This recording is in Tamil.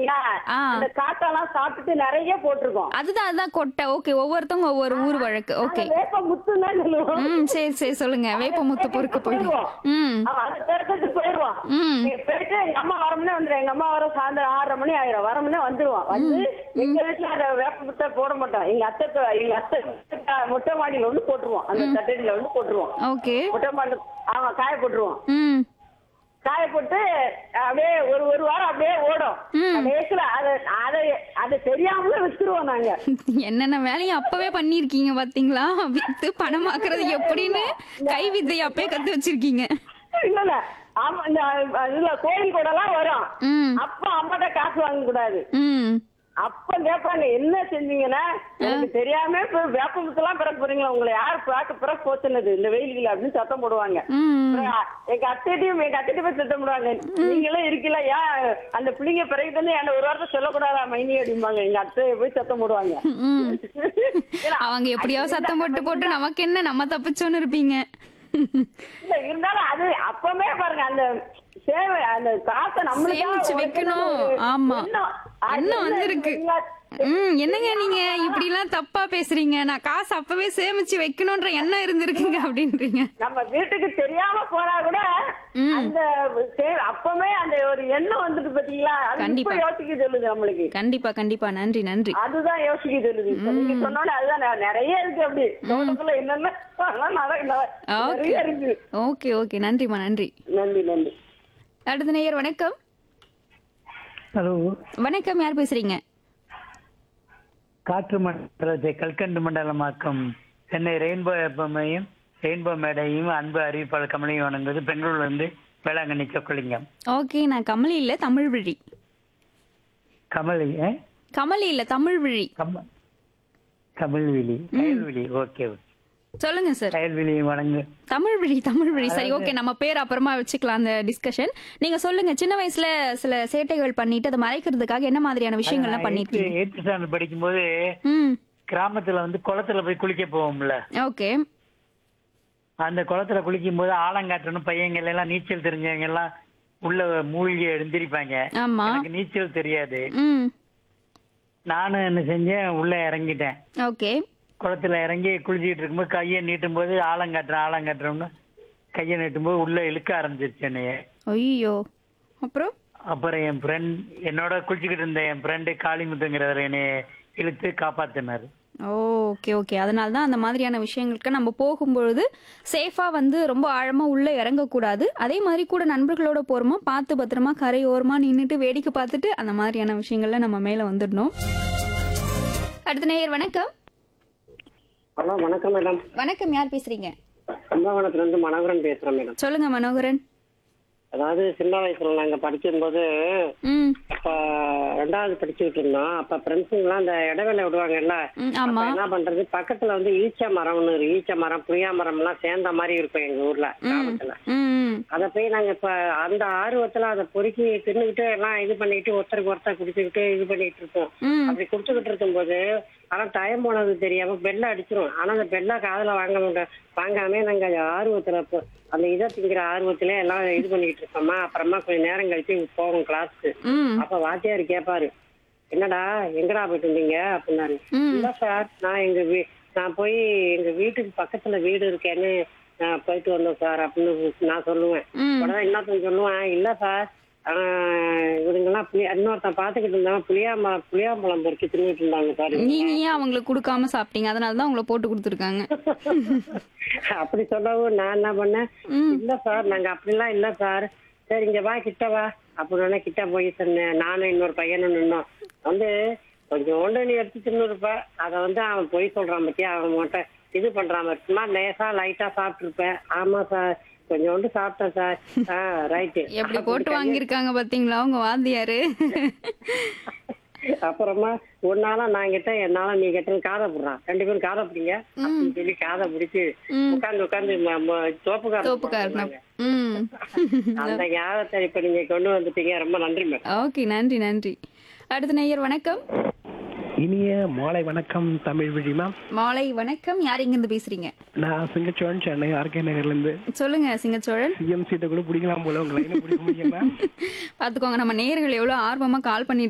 பாத்தீங்களா ஆ. அந்த காக்காலாம் சாப்பிட்டுட்டு நிறைய போட்டிருக்கோம் அதுதான் அதுதான் கொட்டை ஓகே ஒவ்வொருத்தவங்க ஒவ்வொரு ஊர் வழக்கு ஓகே அந்த வேப்ப முத்துன்னு தான் சொல்லுவோம் ம் சரி சரி சொல்லுங்க வேப்பமுத்து பொறுக்க போயிடும் ம் அவன் அதை திறந்துட்டு போயிடுவான் ம் நீங்க போயிட்டு எங்க அம்மா வரமுன்னே வந்துடும் எங்க அம்மா வர சாயந்தரம் ஆறரை மணி ஆயிரும் வரமுன்னே வந்துருவான் வந்து எங்க வீட்டுல அந்த வேப்ப முட்டை போட மாட்டோம் எங்க அத்தை தொ- எங்க அத்தை முட்டை- முட்டை மாடியில வந்து போட்டுருவோம் அந்த தட்டடியில வந்து போட்டுருவோம் ஓகே முட்டை மாடி அவன் காய போட்டுருவோம் ம் காய போட்டு அப்படியே ஒரு ஒரு வாரம் அப்படியே ஓடும் ம். கடைசியில அதை அதை அதை தெரியாமலே வச்சிருவோம் நாங்க என்னென்ன வேலையும் அப்பவே பண்ணிருக்கீங்க பாத்தீங்களா வித்து பணமாக்குறது எப்படின்னு கை வித்தை அப்பவே கத்து வச்சிருக்கீங்க இல்ல இல்ல ஆமா இந்த இதுல கோயில் கூட எல்லாம் வரும் ம் அப்ப அம்மாட்ட காசு வாங்க கூடாது ம் அப்ப கேட்பாங்க என்ன செஞ்சீங்கன்னா எனக்கு தெரியாம இப்ப வேப்பமுத்தெல்லாம் பிறக்க போறீங்களா உங்களை யார் பார்க்க பிறக்க போச்சுனது இந்த வெயிலுக்கு அப்படின்னு சத்தம் போடுவாங்க ம் அப்புறம் எங்க அத்தைட்டையும் எங்க அத்தைட்ட போய் சத்தம் போடுவாங்க நீங்களும் இருக்கல ஏன் அந்த பிள்ளைங்க பிறகு தானே என்ன ஒரு வாரத்தை சொல்லக்கூடாதா மைனி அப்படிம்பாங்க எங்க அத்தையை போய் சத்தம் போடுவாங்க ம் ஏன்னா, அவங்க எப்படியாவது சத்தம் போட்டு போட்டு நமக்கு என்ன நம்ம தப்பிச்சோன்னு இருப்பீங்க இல்ல இருந்தாலும் அது அப்பவே பாருங்க அந்த சேவை அந்த காசை நம்மளுக்காக சேமிச்சு வைக்கணும். ஒரு ஆமா. எண்ணம். அது எண்ணம் என்ன வந்திருக்கு. தெரியுங்களா? ம் என்னங்க நீங்க இப்படி எல்லாம் தப்பா பேசுறீங்க நான் காசு அப்பவே சேமிச்சு வைக்கணும்ன்ற எண்ணம் இருந்திருக்குங்க அப்படின்றீங்க நம்ம வீட்டுக்கு தெரியாம போனா கூட ம். அந்த சே- அப்பவே அந்த ஒரு எண்ணம் வந்துட்டு பாத்தீங்களா அது இப்ப கண்டிப்பா. யோசிக்க சொல்லுது நம்மளுக்கு கண்டிப்பா கண்டிப்பா நன்றி நன்றி அதுதான் யோசிக்க சொல்லுது இப்ப நீங்க சொன்னோட அதுதான் நெ- நிறைய இருக்கு அப்படி தோட்டத்துல என்னென்ன அதெல்லாம் நட- ந- ஓகே நிறைய இருக்கு ஓகே ஓகே நன்றிம்மா நன்றி நன்றி நன்றி அடுத்த நேயர் வணக்கம் ஹலோ வணக்கம் யார் பேசுறீங்க காற்று மண்டலத்தை கல்கண்டு மண்டலமாக்கும் சென்னை ரெயின்போ எப்பமையும் ரெயின்போ மேடையும் அன்பு அறிவிப்பாளர் கமலையும் வணங்குவது பெங்களூர்ல இருந்து வேளாங்கண்ணி சொக்கலிங்கம் ஓகே நான் கமலி இல்ல தமிழ் விழி கமலி ஏ? கமலி இல்ல தமிழ் விழி கம கமல்விழி கயல்விழி ஓகே ஓகே சொல்லுங்க சார் கயல்விழி வணங்கு தமிழ் விழி தமிழ் விழி சரி ஓகே நம்ம பேர் அப்புறமா வச்சுக்கலாம் அந்த டிஸ்கஷன் நீங்க சொல்லுங்க சின்ன வயசுல சில சேட்டைகள் பண்ணிட்டு அதை மறைக்கிறதுக்காக என்ன மாதிரியான விஷயங்கள்லாம் பண்ணிருக்கீங்க எயித்து ஸ்டாண்டர்ட் படிக்கும்போது ம் கிராமத்துல வந்து குளத்துல போய் குளிக்க போவோம்ல ஓகே அந்த குளத்துல குளிக்கும் போது ஆலங்காட்டணும் பையங்கள் எல்லாம் நீச்சல் தெரிஞ்சவங்க எல்லாம் உள்ள மூழ்கி எழுந்திருப்பாங்க ஆமா எனக்கு நீச்சல் தெரியாது ம் நானும் என்ன செஞ்சேன் உள்ள இறங்கிட்டேன் ஓகே குளத்துல இறங்கி குளிச்சிட்டு இருக்கும்போது கையை நீட்டும் போது ஆலங்காட்டுறேன் ஆலங்காட்டுறோம்னு கையை நீட்டும் போது உள்ள இழுக்க ஆரம்பிச்சிருச்சு என்னைய ஐயோ அப்புறம் அப்புறம் என் ஃப்ரெண்ட் என்னோட குளிச்சுக்கிட்டு இருந்த என் ஃப்ரெண்டு காளிமுத்துங்கிறவர் என்னைய இழுத்து காப்பாத்தினாரு ஓகே ஓகே அதனால தான் அந்த மாதிரியான விஷயங்களுக்கு நம்ம போகும்பொழுது சேஃபா வந்து ரொம்ப ஆழமா உள்ள இறங்கக்கூடாது அதே மாதிரி கூட நண்பர்களோட போறோமா பார்த்து பத்திரமா கரையோரமா நின்னுட்டு வேடிக்கை பார்த்துட்டு அந்த மாதிரியான விஷயங்கள்ல நம்ம மேல வந்துடணும் அடுத்த நேயர் வணக்கம் ஹலோ வணக்கம் மேடம் வணக்கம் யார் பேசுறீங்க கும்பகோணத்துல இருந்து மனோகரன் பேசுறேன் மேடம் சொல்லுங்க மனோகரன் அதாவது சின்ன வயசுல நாங்க படிக்கும்போது ம் அப்ப ரெண்டாவது படிச்சுட்டு இருந்தோம் அப்ப ஃப்ரெண்ட்ஸுங்கெல்லாம் அந்த இடைவேளை விடுவாங்கல்ல ம், ஆமா அப்ப என்ன பண்றது பக்கத்துல வந்து ஈச்ச மரம்னு ஒரு ஈச்ச மரம் புளியா மரம் எல்லாம் சேர்ந்த மாதிரி இருக்கும் எங்க ஊர்ல கிராமத்துல ம் ம். அத போய் நாங்க இப்ப அந்த ஆர்வத்துல அதை பொறுக்கி தின்னுக்கிட்டு எல்லாம் இது பண்ணிட்டு ஒருத்தருக்கு ஒருத்தர் குடிச்சுக்கிட்டு இது பண்ணிட்டு இருப்போம் ம் அப்படி குடிச்சுக்கிட்டு இருக்கும்போது ஆனா டைம் போனது தெரியாம பெல்ல அடிச்சிரும் ஆனா அந்த பெல்ல காதுல வாங்க மாட்டோம் வாங்காம நாங்க அது ஆர்வத்துல போ- அந்த இதை திங்கிற ஆர்வத்திலே எல்லாம் இது பண்ணிட்டு இருக்கோமா அப்புறமா கொஞ்ச நேரம் கழிச்சு போவோம் கிளாஸ்க்கு ம் அப்ப வாத்தியார் கேட்பாரு என்னடா எங்கடா போயிட்டு இருந்தீங்க அப்படின்னாரு ம். இல்ல சார் நான் எங்க வீ நான் போய் எங்க வீட்டுக்கு பக்கத்துல வீடு இருக்கேன்னு நான் போயிட்டு வந்தோம் சார் அப்படின்னு நான் சொல்லுவேன் ம் உடனே இன்னொருத்தன் சொல்லுவேன் இல்ல சார் ஆஹ் இவனுங்கெல்லாம் புளி இன்னொருத்தன் பாத்துக்கிட்டு இருந்தாங்க புளியாம புளியாம்பழம் பொறுக்கி தின்னுட்டு இருந்தாங்க பாரு நீங்க ஏன் அவங்களுக்கு கொடுக்காம சாப்பிட்டீங்க அதனால தான் உங்களை போட்டு கொடுத்துருக்காங்க அப்படி சொல்லவும் நான் என்ன பண்ணேன் ம் இல்ல சார் நாங்க அப்படிலாம் இல்ல சார் சரி இங்க வா கிட்ட வா அப்படின்னு கிட்ட போய் சொன்னேன் நானும் இன்னொரு பையனும் நின்னோம் வந்து கொஞ்சோண்டு நீ எடுத்து தின்னுருப்ப அதை வந்து அவன் பொய் சொல்றான் பத்தியா அவன் மட்டும் இது பண்றான் சும்மா லேசா லைட்டா சாப்பிட்டுருப்பேன் ஆமா சார் கொஞ்சோண்டு சாப்பிட்டேன் சார் ஆ ரைட்டு எப்படி போட்டு வாங்கியிருக்காங்க பாத்தீங்களா உங்க வாத்தியாரு அப்புறமா உன்னால நான் கிட்ட என்னால நீ கிட்ட காதை போடுறான் ரெண்டு பேரும் காதை பிடிங்க அப்படின்னு சொல்லி காதை பிடிச்சு ம். உட்காந்து உட்காந்து தோப்புக்கார தோப்புக்காரன் ம் அந்த ஞாபகத்தை இப்ப நீங்க கொண்டு வந்துட்டீங்க ரொம்ப நன்றி மேடம் ஓகே நன்றி நன்றி அடுத்த நேயர் வணக்கம் இனிய மாலை வணக்கம் தமிழ் விழி மேம் மாலை வணக்கம் யார் இங்கிருந்து பேசுறீங்க நான் சிங்கச்சோழன் சென்னை ஆர்கே நகர்ல இருந்து சொல்லுங்க சிங்கச்சோழன் சிஎம் சீட்டை கூட பிடிக்கலாம் போல உங்க லைனை பிடிக்க முடியும் மேம் பாத்துக்கோங்க நம்ம நேயர்கள் எவ்வளவு ஆர்வமா கால் பண்ணிட்டு